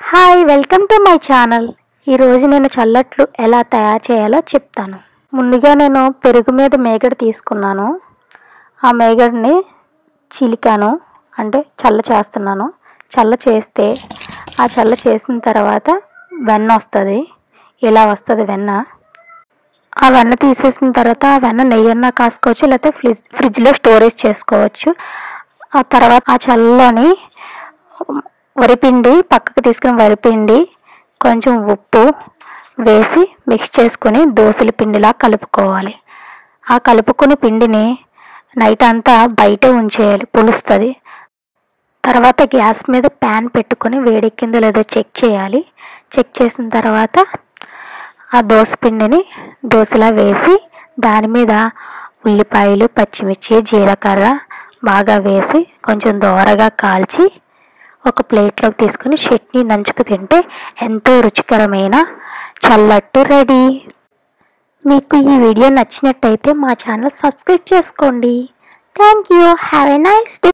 hi welcome to my channel ఈరోజు నేను చల్లట్లు ఎలా తయారు చేయాలో చెప్తాను ముందుగా నేను పెరుగు మీద మేగడ తీసుకున్నాను ఆ మేగడని చిలికాను అంటే చల్ల చేస్తున్నాను చల్ల చేస్తే ఆ చల్ల చేసిన తర్వాత వెన్న వస్తుంది ఇలా వస్తుంది వెన్న ఆ వెన్న తీసేసిన తర్వాత ఆ వెన్న నెయ్యన్న కాసుకోవచ్చు లేకపోతే ఫ్రిడ్జ్ ఫ్రిడ్జ్లో స్టోరేజ్ చేసుకోవచ్చు ఆ తర్వాత ఆ చల్లని వరిపిండి పక్కకు తీసుకుని వరిపిండి కొంచెం ఉప్పు వేసి మిక్స్ చేసుకొని దోశల పిండిలా కలుపుకోవాలి ఆ కలుపుకుని పిండిని నైట్ అంతా బయటే ఉంచేయాలి పులుస్తుంది తర్వాత గ్యాస్ మీద ప్యాన్ పెట్టుకొని వేడెక్కిందో లేదో చెక్ చేయాలి చెక్ చేసిన తర్వాత ఆ దోశ పిండిని దోశలా వేసి దాని మీద ఉల్లిపాయలు పచ్చిమిర్చి జీలకర్ర బాగా వేసి కొంచెం దోరగా కాల్చి ఒక ప్లేట్లోకి తీసుకుని చట్నీ నంచుకు తింటే ఎంతో రుచికరమైన చల్లట్టు రెడీ మీకు ఈ వీడియో నచ్చినట్టయితే మా ఛానల్ సబ్స్క్రైబ్ చేసుకోండి thank you have a nice day